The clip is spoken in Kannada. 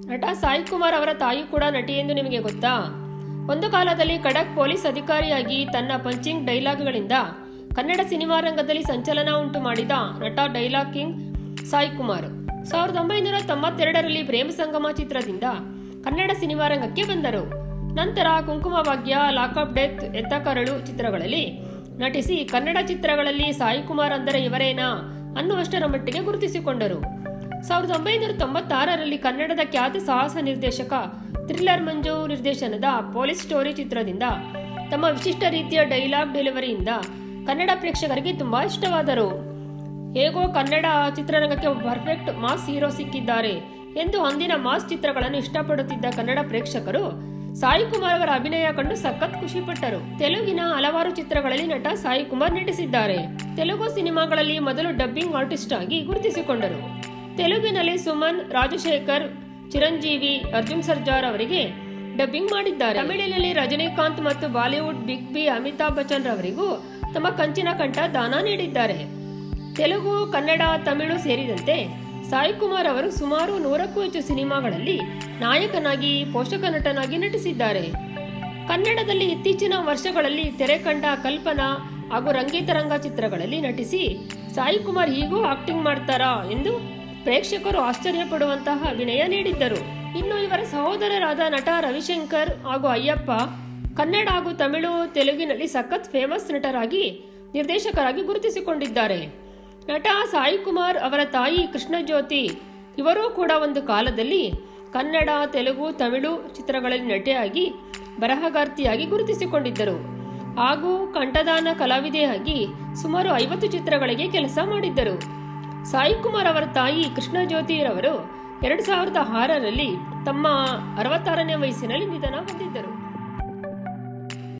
ನಟ ಸಾಯಿ ಕುಮಾರ್ ಅವರ ತಾಯಿ ಕೂಡ ನಟಿ ಎಂದು ನಿಮಗೆ ಗೊತ್ತಾ ಒಂದು ಕಾಲದಲ್ಲಿ ಖಡಕ್ ಪೊಲೀಸ್ ಅಧಿಕಾರಿಯಾಗಿ ತನ್ನ ಪಂಚಿಂಗ್ ಡೈಲಾಗ್ಗಳಿಂದ ಕನ್ನಡ ಸಿನಿಮಾ ರಂಗದಲ್ಲಿ ಸಂಚಲನ ಉಂಟು ಮಾಡಿದ ನಟ ಡೈಲಾಗ್ ಕಿಂಗ್ ಸಾಯಿ ಕುಮಾರ್ ಸಾವಿರದ ಒಂಬೈನೂರ ತೊಂಬತ್ತೆರಡರಲ್ಲಿ ಪ್ರೇಮ ಸಂಗಮ ಚಿತ್ರದಿಂದ ಕನ್ನಡ ಸಿನಿಮಾ ರಂಗಕ್ಕೆ ಬಂದರು ನಂತರ ಕುಂಕುಮ ಭಾಗ್ಯ ಲಾಕಪ್ ಡೆತ್ ಎತ್ತ ಕರಳು ಚಿತ್ರಗಳಲ್ಲಿ ನಟಿಸಿ ಕನ್ನಡ ಚಿತ್ರಗಳಲ್ಲಿ ಸಾಯಿ ಕುಮಾರ್ ಅಂದರೆ ಇವರೇನಾ ಅನ್ನುವಷ್ಟರ ಮಟ್ಟಿಗೆ ಗುರುತಿಸಿಕೊಂಡರು ಸಾವಿರದ ಒಂಬೈನೂರ ತೊಂಬತ್ತಾರರಲ್ಲಿ ಕನ್ನಡದ ಖ್ಯಾತ ಸಾಹಸ ನಿರ್ದೇಶಕ ಥ್ರಿಲ್ಲರ್ ಮಂಜು ನಿರ್ದೇಶನದ ಪೊಲೀಸ್ ಸ್ಟೋರಿ ಚಿತ್ರದಿಂದ ತಮ್ಮ ವಿಶಿಷ್ಟ ರೀತಿಯ ಡೈಲಾಗ್ ಡೆಲಿವರಿಯಿಂದ ಕನ್ನಡ ಪ್ರೇಕ್ಷಕರಿಗೆ ತುಂಬಾ ಇಷ್ಟವಾದರು ಹೇಗೋ ಕನ್ನಡ ಚಿತ್ರರಂಗಕ್ಕೆ ಒಬ್ಬ ಪರ್ಫೆಕ್ಟ್ ಮಾಸ್ ಹೀರೋ ಸಿಕ್ಕಿದ್ದಾರೆ ಎಂದು ಅಂದಿನ ಮಾಸ್ ಚಿತ್ರಗಳನ್ನು ಇಷ್ಟಪಡುತ್ತಿದ್ದ ಕನ್ನಡ ಪ್ರೇಕ್ಷಕರು ಸಾಯಿ ಕುಮಾರ್ ಅವರ ಅಭಿನಯ ಕಂಡು ಸಖತ್ ಖುಷಿಪಟ್ಟರು ತೆಲುಗಿನ ಹಲವಾರು ಚಿತ್ರಗಳಲ್ಲಿ ನಟ ಸಾಯಿ ಕುಮಾರ್ ನಟಿಸಿದ್ದಾರೆ ತೆಲುಗು ಸಿನಿಮಾಗಳಲ್ಲಿ ಮೊದಲು ಡಬ್ಬಿಂಗ್ ಆರ್ಟಿಸ್ಟ್ ಆಗಿ ಗುರುತಿಸಿಕೊಂಡರು ತೆಲುಗಿನಲ್ಲಿ ಸುಮನ್ ರಾಜಶೇಖರ್ ಚಿರಂಜೀವಿ ಅರ್ಜುನ್ ಸರ್ಜಾರ್ ಅವರಿಗೆ ಡಬ್ಬಿಂಗ್ ಮಾಡಿದ್ದಾರೆ ತಮಿಳಿನಲ್ಲಿ ರಜನಿಕಾಂತ್ ಮತ್ತು Bollywood big B Amitabh Bachchan ರವರಿಗೂ ತಮ್ಮ ಕಂಚಿನ ಕಂಠ ದಾನ ನೀಡಿದ್ದಾರೆ ತೆಲುಗು ಕನ್ನಡ ತಮಿಳು ಸೇರಿದಂತೆ ಸಾಯಿ ಕುಮಾರ್ ಅವರು ಸುಮಾರು ನೂರಕ್ಕೂ ಹೆಚ್ಚು ಸಿನಿಮಾಗಳಲ್ಲಿ ನಾಯಕನಾಗಿ ಪೋಷಕ ನಟನಾಗಿ ನಟಿಸಿದ್ದಾರೆ ಕನ್ನಡದಲ್ಲಿ ಇತ್ತೀಚಿನ ವರ್ಷಗಳಲ್ಲಿ ತೆರೆ ಕಂಡ ಕಲ್ಪನಾ ಹಾಗೂ ರಂಗಿತರಂಗ ಚಿತ್ರಗಳಲ್ಲಿ ನಟಿಸಿ ಸಾಯಿ ಕುಮಾರ್ ಹೀಗೂ ಆಕ್ಟಿಂಗ್ ಮಾಡ್ತಾರಾ ಎಂದು ಪ್ರೇಕ್ಷಕರು ಆಶ್ಚರ್ಯಪಡುವಂತಹ ಅಭಿನಯ ನೀಡಿದ್ದರು ಇನ್ನು ಇವರ ಸಹೋದರರಾದ ನಟ ರವಿಶಂಕರ್ ಹಾಗೂ ಅಯ್ಯಪ್ಪ ಕನ್ನಡ ಹಾಗೂ ತಮಿಳು ತೆಲುಗಿನಲ್ಲಿ ಸಖತ್ ಫೇಮಸ್ ನಟರಾಗಿ ನಿರ್ದೇಶಕರಾಗಿ ಗುರುತಿಸಿಕೊಂಡಿದ್ದಾರೆ ನಟ ಸಾಯಿ ಕುಮಾರ್ ಅವರ ತಾಯಿ ಕೃಷ್ಣಜ್ಯೋತಿ ಇವರೂ ಕೂಡ ಒಂದು ಕಾಲದಲ್ಲಿ ಕನ್ನಡ ತೆಲುಗು ತಮಿಳು ಚಿತ್ರಗಳಲ್ಲಿ ನಟಿಯಾಗಿ ಬರಹಗಾರ್ತಿಯಾಗಿ ಗುರುತಿಸಿಕೊಂಡಿದ್ದರು ಹಾಗೂ ಕಂಠದಾನ ಕಲಾವಿದೆಯಾಗಿ ಸುಮಾರು ಐವತ್ತು ಚಿತ್ರಗಳಿಗೆ ಕೆಲಸ ಮಾಡಿದ್ದರು ಸಾಯಿ ಕುಮಾರ್ ಅವರ ತಾಯಿ ಕೃಷ್ಣಜ್ಯೋತಿರವರು ಎರಡು ಸಾವಿರದ ಆರರಲ್ಲಿ ತಮ್ಮ ಅರವತ್ತಾರನೇ ವಯಸ್ಸಿನಲ್ಲಿ ನಿಧನ ಹೊಂದಿದ್ದರು